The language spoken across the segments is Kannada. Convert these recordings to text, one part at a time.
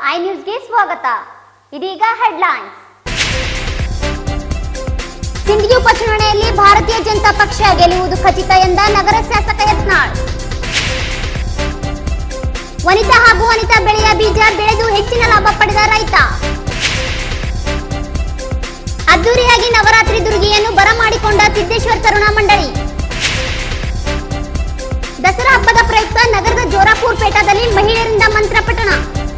ಐ ನ್ಯೂಸ್ಗೆ ಸ್ವಾಗತ ಇದೀಗ ಹೆಡ್ಲೈನ್ಸ್ ಸಿಂಧಗಿ ಉಪಚುನಾವಣೆಯಲ್ಲಿ ಭಾರತೀಯ ಜನತಾ ಪಕ್ಷ ಗೆಲ್ಲುವುದು ಖಚಿತ ಎಂದ ನಗರ ಶಾಸಕ ಯತ್ನಾಳ್ ವನಿತಾ ಹಾಗೂ ವನಿತಾ ಬೆಳೆಯ ಬೀಜ ಬೆಳೆದು ಹೆಚ್ಚಿನ ಲಾಭ ಪಡೆದ ರೈತ ಅದ್ದೂರಿಯಾಗಿ ನವರಾತ್ರಿ ದುರ್ಗಿಯನ್ನು ಬರಮಾಡಿಕೊಂಡ ಸಿದ್ದೇಶ್ವರ ತರುಣ ಮಂಡಳಿ ದಸರಾ ಹಬ್ಬದ ಪ್ರಯುಕ್ತ ನಗರದ ಜೋರಾಪುರ್ ಪೇಟದಲ್ಲಿ ಮಹಿಳೆಯರಿಂದ ಮಂತ್ರ ಪಠಣ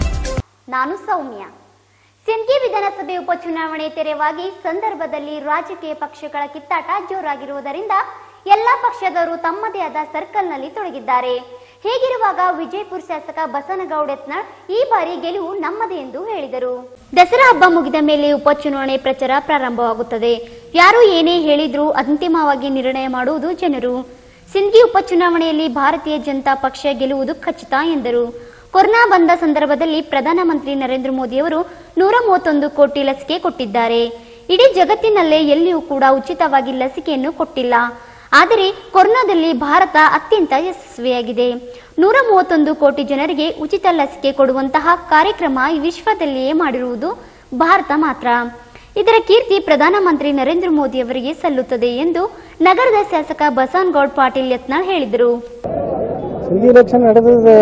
ನಾನು ಸೌಮ್ಯ ಸಿಂಧಗಿ ವಿಧಾನಸಭೆ ಉಪಚುನಾವಣೆ ತೆರೆವಾಗಿ ಸಂದರ್ಭದಲ್ಲಿ ರಾಜಕೀಯ ಪಕ್ಷಗಳ ಕಿತ್ತಾಟ ಜೋರಾಗಿರುವುದರಿಂದ ಎಲ್ಲಾ ಪಕ್ಷದವರು ತಮ್ಮದೇ ಆದ ಸರ್ಕಲ್ನಲ್ಲಿ ತೊಡಗಿದ್ದಾರೆ ಹೀಗಿರುವಾಗ ವಿಜಯಪುರ ಶಾಸಕ ಬಸನಗೌಡ ಯತ್ನಾಳ್ ಈ ಬಾರಿ ಗೆಲುವು ನಮ್ಮದೇ ಎಂದು ಹೇಳಿದರು ದಸರಾ ಹಬ್ಬ ಮುಗಿದ ಮೇಲೆ ಉಪಚುನಾವಣೆ ಪ್ರಚಾರ ಪ್ರಾರಂಭವಾಗುತ್ತದೆ ಯಾರು ಏನೇ ಹೇಳಿದ್ರೂ ಅಂತಿಮವಾಗಿ ನಿರ್ಣಯ ಮಾಡುವುದು ಜನರು ಸಿಂಧಗಿ ಉಪಚುನಾವಣೆಯಲ್ಲಿ ಭಾರತೀಯ ಜನತಾ ಪಕ್ಷ ಗೆಲ್ಲುವುದು ಖಚಿತ ಎಂದರು ಕೊರೋನಾ ಬಂದ ಸಂದರ್ಭದಲ್ಲಿ ಪ್ರಧಾನಮಂತ್ರಿ ನರೇಂದ್ರ ಮೋದಿಯವರು ನೂರ ಮೂವತ್ತೊಂದು ಕೋಟಿ ಲಸಿಕೆ ಕೊಟ್ಟಿದ್ದಾರೆ ಇಡೀ ಜಗತ್ತಿನಲ್ಲೇ ಎಲ್ಲಿಯೂ ಕೂಡ ಉಚಿತವಾಗಿ ಲಸಿಕೆಯನ್ನು ಕೊಟ್ಟಿಲ್ಲ ಆದರೆ ಕೊರೋನಾದಲ್ಲಿ ಭಾರತ ಅತ್ಯಂತ ಯಶಸ್ವಿಯಾಗಿದೆ ನೂರ ಮೂವತ್ತೊಂದು ಕೋಟಿ ಜನರಿಗೆ ಉಚಿತ ಲಸಿಕೆ ಕೊಡುವಂತಹ ಕಾರ್ಯಕ್ರಮ ಈ ವಿಶ್ವದಲ್ಲಿಯೇ ಮಾಡಿರುವುದು ಭಾರತ ಮಾತ್ರ ಇದರ ಕೀರ್ತಿ ಪ್ರಧಾನಮಂತ್ರಿ ನರೇಂದ್ರ ಮೋದಿ ಅವರಿಗೆ ಸಲ್ಲುತ್ತದೆ ಎಂದು ನಗರದ ಶಾಸಕ ಬಸವನಗೌಡ ಪಾಟೀಲ್ ಯತ್ನಾಳ್ ಹೇಳಿದರು ಸಿಂಧಿ ಎಲೆಕ್ಷನ್ ನಡೆದಿದೆ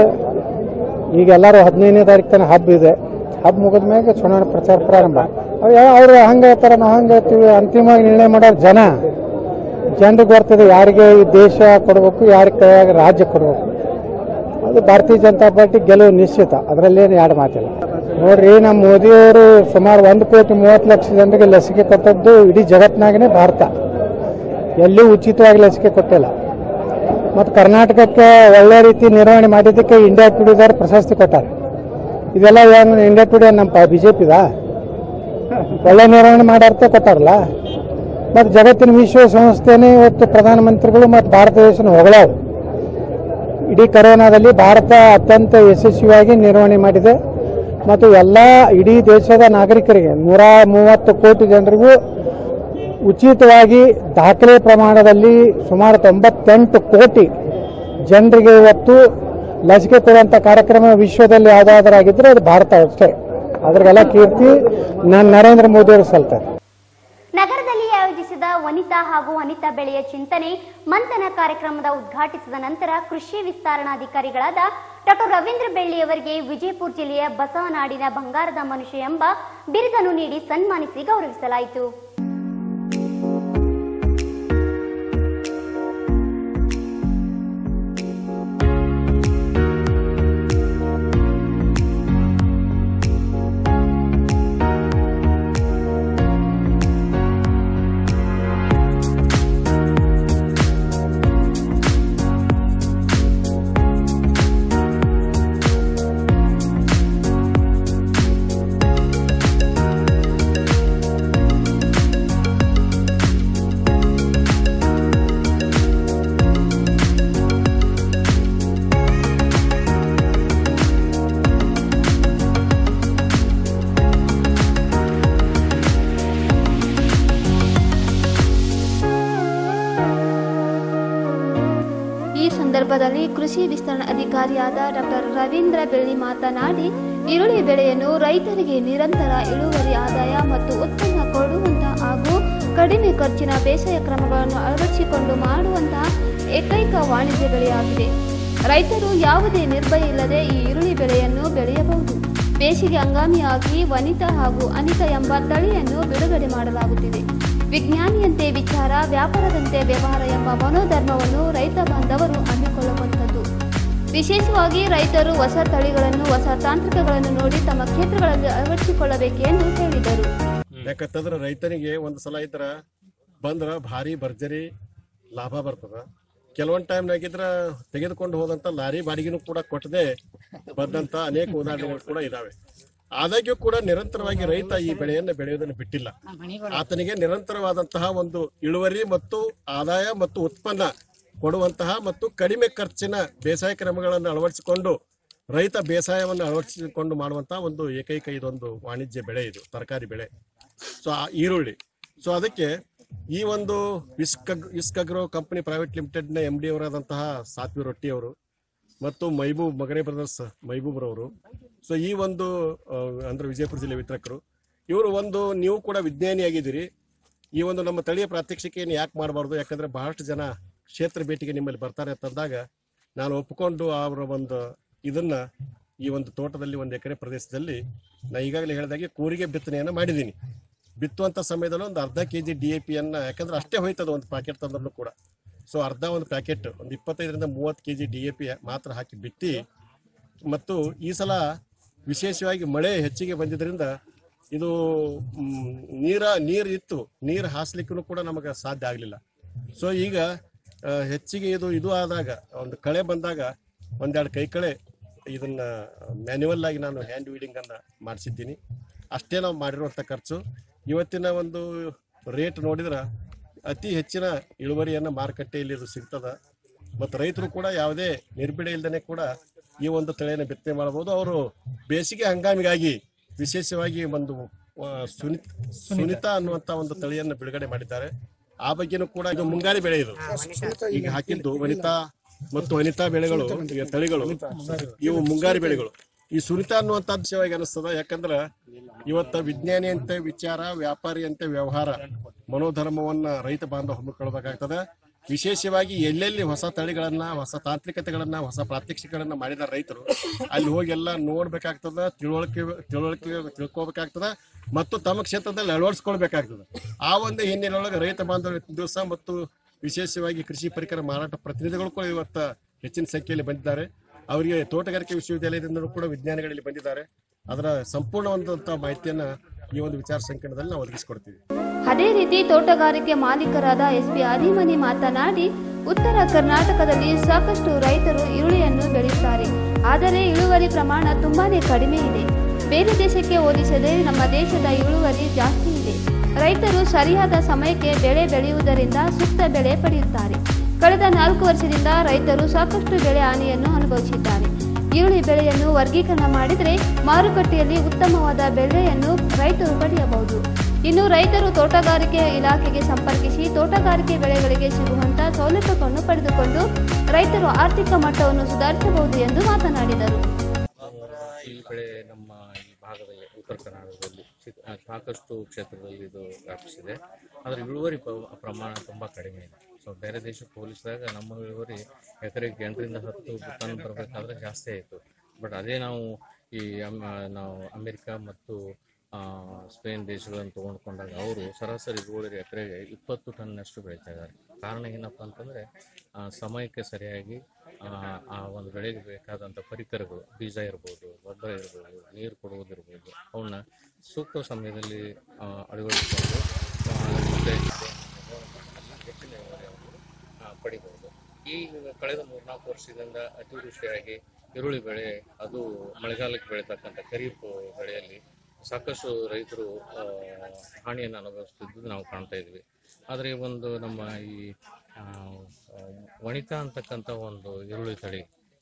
ಈಗ ಎಲ್ಲರೂ ಹದಿನೈದನೇ ತಾರೀಕು ತನಕ ಹಬ್ಬ ಇದೆ ಹಬ್ಬ ಮುಗಿದ ಮ್ಯಾಗ ಚುನಾವಣೆ ಪ್ರಚಾರ ಪ್ರಾರಂಭ ಅವ್ರು ಯಾವ- ಅವ್ರು ಹಂಗೆ ಹೇಳ್ತಾರೆ ನಾವು ಹಂಗೆ ಹೇಳ್ತೀವಿ ಅಂತಿಮವಾಗಿ ನಿರ್ಣಯ ಮಾಡೋರು ಜನ ಜನರಿಗೆ ಬರ್ತದೆ ಯಾರಿಗೆ ಈ ದೇಶ ಕೊಡಬೇಕು ಯಾರಿಗೆ ಕೈಯಾಗ ರಾಜ್ಯ ಕೊಡಬೇಕು ಅದು ಭಾರತೀಯ ಜನತಾ ಪಾರ್ಟಿ ಗೆಲುವು ನಿಶ್ಚಿತ ಅದರಲ್ಲೇನು ಎರಡು ಮಾತಿಲ್ಲ ನೋಡ್ರಿ ನಮ್ಮ ಮೋದಿಯವರು ಸುಮಾರು ಒಂದು ಕೋಟಿ ಮೂವತ್ತು ಲಕ್ಷ ಜನರಿಗೆ ಲಸಿಕೆ ಕೊಟ್ಟದ್ದು ಇಡೀ ಜಗತ್ತಿನಾಗನೇ ಭಾರತ ಎಲ್ಲಿಯೂ ಉಚಿತವಾಗಿ ಲಸಿಕೆ ಕೊಟ್ಟಿಲ್ಲ ಮತ್ತು ಕರ್ನಾಟಕಕ್ಕೆ ಒಳ್ಳೆ ರೀತಿ ನಿರ್ವಹಣೆ ಮಾಡಿದ್ದಕ್ಕೆ ಇಂಡಿಯಾ ಟುಡೇದವ್ರು ಪ್ರಶಸ್ತಿ ಕೊಟ್ಟಾರೆ ಇದೆಲ್ಲ ಏನು ಇಂಡಿಯಾ ಟುಡೇ ನಮ್ಮ ಬಿ ಜೆ ಪಿದ ಒಳ್ಳೆ ನಿರ್ವಹಣೆ ಮಾಡ್ಯಾರ್ತೆ ಕೊಟ್ಟಾರಲ್ಲ ಮತ್ತು ಜಗತ್ತಿನ ವಿಶ್ವಸಂಸ್ಥೆನೇ ಇವತ್ತು ಪ್ರಧಾನಮಂತ್ರಿಗಳು ಮತ್ತು ಭಾರತ ದೇಶನ ಹೊಗಳವು ಇಡೀ ಕರೋನಾದಲ್ಲಿ ಭಾರತ ಅತ್ಯಂತ ಯಶಸ್ವಿಯಾಗಿ ನಿರ್ವಹಣೆ ಮಾಡಿದೆ ಮತ್ತು ಎಲ್ಲ ಇಡೀ ದೇಶದ ನಾಗರಿಕರಿಗೆ ನೂರ ಮೂವತ್ತು ಕೋಟಿ ಜನರಿಗೂ ಉಚಿತವಾಗಿ ದಾಖಲೆ ಪ್ರಮಾಣದಲ್ಲಿ ಸುಮಾರು ತೊಂಬತ್ತೆಂಟು ಕೋಟಿ ಜನರಿಗೆ ಇವತ್ತು ಲಸಿಕೆ ಕೊಡುವಂಥ ಕಾರ್ಯಕ್ರಮ ವಿಶ್ವದಲ್ಲಿ ಯಾವುದಾದ್ರೂ ಆಗಿದ್ರೆ ಅದು ಭಾರತ ಅಷ್ಟೇ ಅದ್ರಿಗೆಲ್ಲ ಕೀರ್ತಿ ನಾನು ನರೇಂದ್ರ ಮೋದಿ ಅವರು ಸಲ್ತಾರೆ ನಗರದಲ್ಲಿ ಆಯೋಜಿಸಿದ ವನಿತಾ ಹಾಗೂ ವನಿತಾ ಬೆಳೆಯ ಚಿಂತನೆ ಮಂಥನ ಕಾರ್ಯಕ್ರಮದ ಉದ್ಘಾಟಿಸಿದ ನಂತರ ಕೃಷಿ ವಿಸ್ತರಣಾಧಿಕಾರಿಗಳಾದ ಡಾಕ್ಟರ್ ರವೀಂದ್ರ ಬೆಳ್ಳಿ ಅವರಿಗೆ ವಿಜಯಪುರ ಜಿಲ್ಲೆಯ ಬಸವನಾಡಿನ ಬಂಗಾರದ ಮನುಷ್ಯ ಎಂಬ ಬಿರುದನ್ನು ನೀಡಿ ಸನ್ಮಾನಿಸಿ ಗೌರವಿಸಲಾಯಿತು ಈ ಸಂದರ್ಭದಲ್ಲಿ ಕೃಷಿ ವಿಸ್ತರಣಾ ಅಧಿಕಾರಿಯಾದ ಡಾಕ್ಟರ್ ರವೀಂದ್ರ ಬೆಳ್ಳಿ ಮಾತನಾಡಿ ಈರುಳ್ಳಿ ಬೆಳೆಯನ್ನು ರೈತರಿಗೆ ನಿರಂತರ ಇಳುವರಿ ಆದಾಯ ಮತ್ತು ಉತ್ಪನ್ನ ಕೊಡುವಂತಹ ಹಾಗೂ ಕಡಿಮೆ ಖರ್ಚಿನ ಬೇಸಾಯ ಕ್ರಮಗಳನ್ನು ಅಳವಡಿಸಿಕೊಂಡು ಮಾಡುವಂತಹ ಏಕೈಕ ವಾಣಿಜ್ಯ ಬೆಳೆಯಾಗಿದೆ ರೈತರು ಯಾವುದೇ ನಿರ್ಭಯ ಇಲ್ಲದೆ ಈ ಈರುಳ್ಳಿ ಬೆಳೆಯನ್ನು ಬೆಳೆಯಬಹುದು ಬೇಸಿಗೆ ಹಂಗಾಮಿಯಾಗಿ ವನಿತಾ ಹಾಗೂ ಅನಿತಾ ಎಂಬ ತಳಿಯನ್ನು ಬಿಡುಗಡೆ ಮಾಡಲಾಗುತ್ತಿದೆ ವಿಜ್ಞಾನಿಯಂತೆ ವಿಚಾರ ವ್ಯಾಪಾರದಂತೆ ವ್ಯವಹಾರ ಎಂಬ ಮನೋಧರ್ಮವನ್ನು ರೈತ ಬಾಂಧವರು ಹಮ್ಮಿಕೊಳ್ಳುವಂಥದ್ದು ವಿಶೇಷವಾಗಿ ರೈತರು ಹೊಸ ತಳಿಗಳನ್ನು ಹೊಸ ತಾಂತ್ರಿಕಗಳನ್ನು ನೋಡಿ ತಮ್ಮ ಕ್ಷೇತ್ರಗಳಲ್ಲಿ ಅಳವಡಿಸಿಕೊಳ್ಳಬೇಕು ಎಂದು ಹೇಳಿದರು ಯಾಕಂತಂದ್ರ ರೈತನಿಗೆ ಒಂದು ಸಲ ಇದ್ರ ಬಂದ್ರ ಭಾರಿ ಭರ್ಜರಿ ಲಾಭ ಬರ್ತದ ಕೆಲವೊಂದ್ ಟೈಮ್ನಾಗಿದ್ರ ತೆಗೆದುಕೊಂಡು ಹೋದಂತ ಲಾರಿ ಬಾಡಿಗೆನೂ ಕೂಡ ಕೊಟ್ಟದೆ ಬಂದಂತ ಅನೇಕ ಉದಾಹರಣೆಗಳು ಕೂಡ ಇದಾವೆ ಆದಾಗ್ಯೂ ಕೂಡ ನಿರಂತರವಾಗಿ ರೈತ ಈ ಬೆಳೆಯನ್ನು ಬೆಳೆಯುವುದನ್ನು ಬಿಟ್ಟಿಲ್ಲ ಆತನಿಗೆ ನಿರಂತರವಾದಂತಹ ಒಂದು ಇಳುವರಿ ಮತ್ತು ಆದಾಯ ಮತ್ತು ಉತ್ಪನ್ನ ಕೊಡುವಂತಹ ಮತ್ತು ಕಡಿಮೆ ಖರ್ಚಿನ ಬೇಸಾಯ ಕ್ರಮಗಳನ್ನು ಅಳವಡಿಸಿಕೊಂಡು ರೈತ ಬೇಸಾಯವನ್ನು ಅಳವಡಿಸಿಕೊಂಡು ಮಾಡುವಂತಹ ಒಂದು ಏಕೈಕ ಇದೊಂದು ವಾಣಿಜ್ಯ ಬೆಳೆ ಇದು ತರಕಾರಿ ಬೆಳೆ ಸೊ ಆ ಈರುಳ್ಳಿ ಸೊ ಅದಕ್ಕೆ ಈ ಒಂದು ಇಸ್ಕಗ್ ಇಸ್ಕಗ್ರೋ ಕಂಪನಿ ಪ್ರೈವೇಟ್ ಲಿಮಿಟೆಡ್ ನ ಎಂ ಡಿ ಅವರಾದಂತಹ ಸಾತ್ವಿ ರೊಟ್ಟಿ ಅವರು ಮತ್ತು ಮೈಬೂಬ್ ಮಗನೇ ಬ್ರದರ್ಸ್ ಮೈಬೂಬ್ರವರು ಸೊ ಈ ಒಂದು ಆ, ಅಂದ್ರೆ ವಿಜಯಪುರ ಜಿಲ್ಲೆ ವಿತರಕರು ಇವರು ಒಂದು ನೀವು ಕೂಡ ವಿಜ್ಞಾನಿಯಾಗಿದ್ದೀರಿ ಈ ಒಂದು ನಮ್ಮ ತಳಿಯ ಪ್ರಾತ್ಯಕ್ಷಿಕೆಯನ್ನು ಯಾಕೆ ಮಾಡಬಾರ್ದು ಯಾಕಂದ್ರೆ ಬಹಳಷ್ಟು ಜನ ಕ್ಷೇತ್ರ ಭೇಟಿಗೆ ನಿಮ್ಮಲ್ಲಿ ಬರ್ತಾರೆ ಅಂತಂದಾಗ ನಾನು ಒಪ್ಪಿಕೊಂಡು ಅವರ ಒಂದು ಇದನ್ನ ಈ ಒಂದು ತೋಟದಲ್ಲಿ ಒಂದು ಎಕರೆ ಪ್ರದೇಶದಲ್ಲಿ ನಾ ಈಗಾಗಲೇ ಹೇಳಿದಾಗೆ ಕೂರಿಗೆ ಬಿತ್ತನೆಯನ್ನ ಮಾಡಿದ್ದೀನಿ ಬಿತ್ತುವಂತ ಸಮಯದಲ್ಲಿ ಒಂದು ಅರ್ಧ ಕೆ ಜಿ ಡಿ ಎ ಪಿಯನ್ನ ಯಾಕಂದ್ರೆ ಅಷ್ಟೇ ಹೋಯ್ತದ ಒಂದು ಪ್ಯಾಕೆಟ್ ತಂದ್ರೂ ಕೂಡ ಸೊ ಅರ್ಧ ಒಂದು ಪ್ಯಾಕೆಟ್ ಒಂದು ಇಪ್ಪತ್ತೈದರಿಂದ ಮೂವತ್ತು K G D A P ಮಾತ್ರ ಹಾಕಿ ಬಿತ್ತಿ ಮತ್ತು ಈ ಸಲ ವಿಶೇಷವಾಗಿ ಮಳೆ ಹೆಚ್ಚಿಗೆ ಬಂದಿದ್ದರಿಂದ ಇದು ಮ್, ನೀರ ನೀರು ಇತ್ತು ನೀರು ಹಾಸ್ಲಿಕ್ಕೂ ಕೂಡ ನಮಗೆ ಸಾಧ್ಯ ಆಗಲಿಲ್ಲ ಸೊ ಈಗ ಆ, ಹೆಚ್ಚಿಗೆ ಇದು ಇದು ಆದಾಗ ಒಂದು ಕಳೆ ಬಂದಾಗ ಒಂದೆರಡು ಕೈ ಕಳೆ ಇದನ್ನ ಮ್ಯಾನ್ಯುವಲ್ ಆಗಿ ನಾನು ಹ್ಯಾಂಡ್ ವೀಡಿಂಗ್ ಅನ್ನ ಮಾಡಿಸಿದ್ದೀನಿ ಅಷ್ಟೇ ನಾವು ಮಾಡಿರುವಂತ ಖರ್ಚು ಇವತ್ತಿನ ಒಂದು ರೇಟ್ ನೋಡಿದ್ರೆ ಅತಿ ಹೆಚ್ಚಿನ ಇಳುವರಿಯನ್ನ ಮಾರುಕಟ್ಟೆಯಲ್ಲಿ ಇದು ಸಿಗ್ತದ ಮತ್ತು ರೈತರು ಕೂಡ ಯಾವುದೇ ನಿರ್ಬಿಡೆ ಇಲ್ದೇನೆ ಕೂಡ ಈ ಒಂದು ತಳಿಯನ್ನು ಬಿತ್ತನೆ ಮಾಡಬಹುದು ಅವರು ಬೇಸಿಗೆ ಹಂಗಾಮಿಗಾಗಿ ವಿಶೇಷವಾಗಿ ಒಂದು ಆ, ಸುನಿ ಸುನಿತಾ ಅನ್ನುವಂತ ಒಂದು ತಳಿಯನ್ನು ಬಿಡುಗಡೆ ಮಾಡಿದ್ದಾರೆ ಆ ಬಗ್ಗೆನೂ ಕೂಡ ಇದು ಮುಂಗಾರಿ ಬೆಳೆ ಇದು ಈಗ ಹಾಕಿದ್ದು ವನಿತಾ ಮತ್ತು ವನಿತಾ ಬೆಳೆಗಳು ಈಗ ತಳಿಗಳು ಇವು ಮುಂಗಾರಿ ಬೆಳೆಗಳು ಈ ಸುನಿತಾ ಅನ್ನುವಂತ ವಿಷಯವಾಗಿ ಅನಿಸ್ತದ ಯಾಕಂದ್ರ ಇವತ್ತ ವಿಜ್ಞಾನಿ ಅಂತೆ ವಿಚಾರ ವ್ಯಾಪಾರಿ ಅಂತೆ ವ್ಯವಹಾರ ಮನೋಧರ್ಮವನ್ನ ರೈತ ಬಾಂಧವ ಹಮ್ಮಿಕೊಳ್ಬೇಕಾಗ್ತದೆ ವಿಶೇಷವಾಗಿ ಎಲ್ಲೆಲ್ಲಿ ಹೊಸ ತಳಿಗಳನ್ನ ಹೊಸ ತಾಂತ್ರಿಕತೆಗಳನ್ನ ಹೊಸ ಪ್ರಾತ್ಯಕ್ಷಿಕೆಗಳನ್ನ ಮಾಡಿದ ರೈತರು ಅಲ್ಲಿ ಹೋಗಿ ಎಲ್ಲ ನೋಡ್ಬೇಕಾಗ್ತದ ತಿಳುವಳಿಕೆ ತಿಳುವಳಿಕೆ ತಿಳ್ಕೊಬೇಕಾಗ್ತದ ಮತ್ತು ತಮ್ಮ ಕ್ಷೇತ್ರದಲ್ಲಿ ಅಳವಡಿಸ್ಕೊಳ್ಬೇಕಾಗ್ತದೆ ಆ ಒಂದು ಹಿನ್ನೆಲೆಯೊಳಗೆ ರೈತ ಬಾಂಧವ ದಿವಸ ಮತ್ತು ವಿಶೇಷವಾಗಿ ಕೃಷಿ ಪರಿಕರ ಮಾರಾಟ ಪ್ರತಿನಿಧಿಗಳು ಕೂಡ ಇವತ್ತ ಹೆಚ್ಚಿನ ಸಂಖ್ಯೆಯಲ್ಲಿ ಬಂದಿದ್ದಾರೆ ಅವರಿಗೆ ತೋಟಗಾರಿಕೆ ವಿಶ್ವವಿದ್ಯಾಲಯದಿಂದಲೂ ಕೂಡ ವಿಜ್ಞಾನಿಗಳಲ್ಲಿ ಬಂದಿದ್ದಾರೆ ಅದರ ಸಂಪೂರ್ಣವಾದಂತಹ ಮಾಹಿತಿಯನ್ನ ಈ ಒಂದು ವಿಚಾರ ಸಂಕಿರಣದಲ್ಲಿ ನಾವು ಒದಗಿಸಿಕೊಡ್ತೀವಿ ಅದೇ ರೀತಿ ತೋಟಗಾರಿಕೆ ಮಾಲೀಕರಾದ ಎಸ್ ಪಿ ಆದಿಮನಿ ಮಾತನಾಡಿ ಉತ್ತರ ಕರ್ನಾಟಕದಲ್ಲಿ ಸಾಕಷ್ಟು ರೈತರು ಈರುಳ್ಳಿಯನ್ನು ಬೆಳೆಯುತ್ತಾರೆ ಆದರೆ ಇಳುವರಿ ಪ್ರಮಾಣ ತುಂಬಾನೇ ಕಡಿಮೆ ಇದೆ ಬೇರೆ ದೇಶಕ್ಕೆ ಹೋಲಿಸಿದರೆ ನಮ್ಮ ದೇಶದ ಇಳುವರಿ ಜಾಸ್ತಿ ಇದೆ ರೈತರು ಸರಿಯಾದ ಸಮಯಕ್ಕೆ ಬೆಳೆ ಬೆಳೆಯುವುದರಿಂದ ಸೂಕ್ತ ಬೆಳೆ ಪಡೆಯುತ್ತಾರೆ ಕಳೆದ ನಾಲ್ಕು ವರ್ಷದಿಂದ ರೈತರು ಸಾಕಷ್ಟು ಬೆಳೆ ಹಾನಿಯನ್ನು ಅನುಭವಿಸಿದ್ದಾರೆ ಈರುಳ್ಳಿ ಬೆಳೆಯನ್ನು ವರ್ಗೀಕರಣ ಮಾಡಿದರೆ ಮಾರುಕಟ್ಟೆಯಲ್ಲಿ ಉತ್ತಮವಾದ ಬೆಲೆಯನ್ನು ರೈತರು ಪಡೆಯಬಹುದು ಇನ್ನು ರೈತರು ತೋಟಗಾರಿಕೆ ಇಲಾಖೆಗೆ ಸಂಪರ್ಕಿಸಿ ತೋಟಗಾರಿಕೆ ಬೆಳೆಗಳಿಗೆ ಸಿಗುವಂತ ಸೌಲಭ್ಯವನ್ನು ಪಡೆದುಕೊಂಡು ರೈತರು ಆರ್ಥಿಕ ಮಟ್ಟವನ್ನು ಸುಧಾರಿಸಬಹುದು ಎಂದು ಮಾತನಾಡಿದರು ಈ ಬೆಳೆ ನಮ್ಮ ಈ ಭಾಗದಲ್ಲಿ ಉತ್ತರ ಕರ್ನಾಟಕದಲ್ಲಿ ಸಿ- ಆ, ಸಾಕಷ್ಟು ಕ್ಷೇತ್ರದಲ್ಲಿ ಇದು ವ್ಯಾಪಿಸಿದೆ ಆದರೆ ಇಳುವರಿ ಪ- ಪ್ರಮಾಣ ತುಂಬ ಕಡಿಮೆ ಇದೆ ಸೊ ಬೇರೆ ದೇಶಕ್ಕೆ ಹೋಲಿಸಿದಾಗ ನಮ್ಮ ಇಳುವರಿ ಎಕರೆಗೆ ಎಂಟರಿಂದ ಹತ್ತು ಟನ್ ಬರಬೇಕಾದ್ರೆ ಜಾಸ್ತಿ ಆಯಿತು ಬಟ್ ಅದೇ ನಾವು ಈ ಅಮ್- ನಾವು ಅಮೆರಿಕ ಮತ್ತು ಆ, ಸ್ಪೇನ್ ದೇಶಗಳನ್ನು ತಗೊಂಡ್ಕೊಂಡಾಗ ಅವರು ಸರಾಸರಿ ಇಳುವರಿ ಎಕರೆಗೆ ಇಪ್ಪತ್ತು ಟನ್ನಷ್ಟು ಬೆಳೀತಾ ಇದ್ದಾರೆ ಕಾರಣ ಏನಪ್ಪ ಅಂತಂದರೆ ಸಮಯಕ್ಕೆ ಸರಿಯಾಗಿ ಆ, ಆ ಒಂದು ಬೆಳೆಗೆ ಬೇಕಾದಂಥ ಪರಿಕರಗಳು ಬೀಜ ಇರ್ಬೋದು ಗೊಬ್ಬರ ಇರ್ಬೋದು ನೀರು ಕೊಡುವುದಿರ್ಬೋದು ಅವನ್ನ ಸೂಕ್ತ ಸಮಯದಲ್ಲಿ ಆ, ಅಳವಡಿಸಿಕೊಂಡು ಆ, ಮತ್ತೆ ಹೆಚ್ಚಿನ ಇಳುವರಿಯನ್ನು ಆ, ಪಡಿಬಹುದು ಈ ಕಳೆದ ಮೂರ್ನಾಲ್ಕು ವರ್ಷದಿಂದ ಅತಿವೃಷ್ಟಿಯಾಗಿ ಈರುಳ್ಳಿ ಬೆಳೆ ಅದು ಮಳೆಗಾಲಕ್ಕೆ ಬೆಳೀತಕ್ಕಂಥ ಖರೀಫ್ ಬೆಳೆಯಲ್ಲಿ ಸಾಕಷ್ಟು ರೈತರು ಆ, ಹಾನಿಯನ್ನು ಅನುಭವಿಸ್ತಿದ್ದು ನಾವು ಕಾಣ್ತಾ ಇದ್ವಿ ಆದರೆ ಒಂದು ನಮ್ಮ ಈ ಆ, ಆ, ವನಿತಾ ಅಂತಕ್ಕಂಥ ಒಂದು ಈರುಳ್ಳಿ ತಳಿ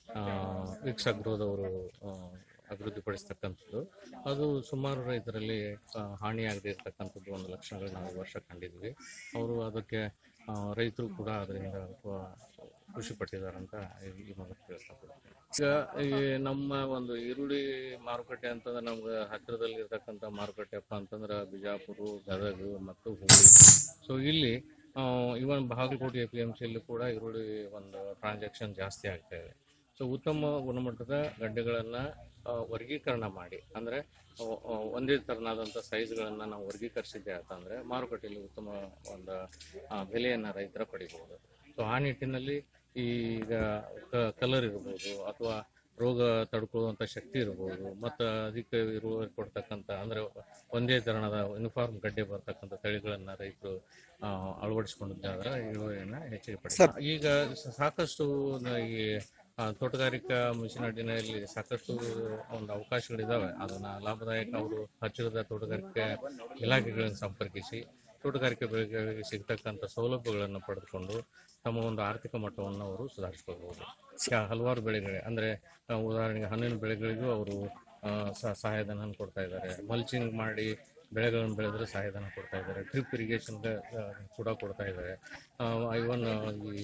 ವಿಕ್ಸ್ ಅಗ್ರೋದವರು ಆ, ಅಭಿವೃದ್ಧಿಪಡಿಸ್ತಕ್ಕಂಥದ್ದು ಅದು ಸುಮಾರು ರೈತರಲ್ಲಿ ಆ, ಹಾನಿಯಾಗದೇ ಇರತಕ್ಕಂಥದ್ದು ಒಂದು ಲಕ್ಷಣಗಳು ನಾವು ಈ ವರ್ಷ ಕಂಡಿದ್ವಿ ಅವರು ಅದಕ್ಕೆ ಆ, ರೈತರು ಕೂಡ ಅದರಿಂದ ಆ, ಖುಷಿ ಪಟ್ಟಿದ್ದಾರೆ ಅಂತ ಈ ಈ ಮೂಲಕ ತಿಳಿಸ್ಕೊಡ್ತೀನಿ ಈಗ ಈ ನಮ್ಮ ಒಂದು ಈರುಳ್ಳಿ ಮಾರುಕಟ್ಟೆ ಅಂತಂದ್ರೆ ನಮ್ಗೆ ಹತ್ತಿರದಲ್ಲಿ ಇರ್ತಕ್ಕಂಥ ಮಾರುಕಟ್ಟೆಪ್ಪ ಅಂತಂದ್ರೆ ಬಿಜಾಪುರ ಗದಗ ಮತ್ತು ಹುಬ್ಬಳ್ಳಿ ಸೊ ಇಲ್ಲಿ even Bagalkot A P M ಸಿಯಲ್ಲಿ ಕೂಡ ಈರುಳ್ಳಿ ಒಂದು ಟ್ರಾನ್ಸಾಕ್ಷನ್ ಜಾಸ್ತಿ ಆಗ್ತಾ ಇದೆ ಸೊ ಉತ್ತಮ ಗುಣಮಟ್ಟದ ಗಡ್ಡೆಗಳನ್ನು ವರ್ಗೀಕರಣ ಮಾಡಿ ಅಂದರೆ ಒಂದೇ ಥರನಾದಂಥ ಸೈಜ್ಗಳನ್ನು ನಾವು ವರ್ಗೀಕರಿಸಿದ್ದೆ ಅಂತಂದರೆ ಮಾರುಕಟ್ಟೆಯಲ್ಲಿ ಉತ್ತಮ ಒಂದು ಆ, ಬೆಲೆಯನ್ನು ರೈತರ ಪಡಿಬೋದು ಸೊ ಆ ನಿಟ್ಟಿನಲ್ಲಿ ಈಗ ಕಲರ್ ಇರ್ಬೋದು ಅಥವಾ ರೋಗ ತಡ್ಕೊಳ್ಳುವಂಥ ಶಕ್ತಿ ಇರ್ಬೋದು ಮತ್ತು ಅದಕ್ಕೆ ಇಳುವರಿ ಕೊಡ್ತಕ್ಕಂಥ ಅಂದರೆ ಒಂದೇ ತೆರನಾದ ಯೂನಿಫಾರ್ಮ್ ಗಡ್ಡೆ ಬರ್ತಕ್ಕಂಥ ತಳಿಗಳನ್ನು ರೈತರು ಆ, ಅಳವಡಿಸ್ಕೊಂಡಿದ್ದಾದ್ರೆ ಇಳುವರಿಯನ್ನು ಹೆಚ್ಚಿಗೆ ಪಡಿತಾರೆ ಈಗ ಸ- ಸಾಕಷ್ಟು ನ- ಈ ಆ, ತೋಟಗಾರಿಕಾ ಮಿಷನಡಿನಲ್ಲಿ ಸಾಕಷ್ಟು ಒಂದು ಅವಕಾಶಗಳಿದಾವೆ ಅದನ್ನ ಲಾಭದಾಯಕ ಅವರು ಹತ್ತಿರದ ತೋಟಗಾರಿಕೆ ಇಲಾಖೆಗಳನ್ನು ಸಂಪರ್ಕಿಸಿ ತೋಟಗಾರಿಕೆ ಬೆಳೆಗಳಿಗೆ ಸಿಗ್ತಕ್ಕಂಥ ಸೌಲಭ್ಯಗಳನ್ನು ಪಡೆದುಕೊಂಡು ತಮ್ಮ ಒಂದು ಆರ್ಥಿಕ ಮಟ್ಟವನ್ನು ಅವರು ಸುಧಾರಿಸ್ಕೋಬಹುದು ಈಗ ಹಲವಾರು ಬೆಳೆಗಳಿಗೆ ಅಂದರೆ ಆ, ಉದಾಹರಣೆಗೆ ಹಣ್ಣಿನ ಬೆಳೆಗಳಿಗೂ ಅವರು ಆ, ಸ- ಸಹಾಯಧನ ಕೊಡ್ತಾ ಇದ್ದಾರೆ ಮಲ್ಚಿಂಗ್ ಮಾಡಿ ಬೆಳೆಗಳನ್ನು ಬೆಳೆದ್ರೆ ಸಹಾಯಧನ ಕೊಡ್ತಾ ಇದ್ದಾರೆ ಡ್ರಿಪ್ ಇರಿಗೇಷನ್ಗೆ ಕೂಡ ಕೊಡ್ತಾ ಇದ್ದಾರೆ ಇವನ್ ಈ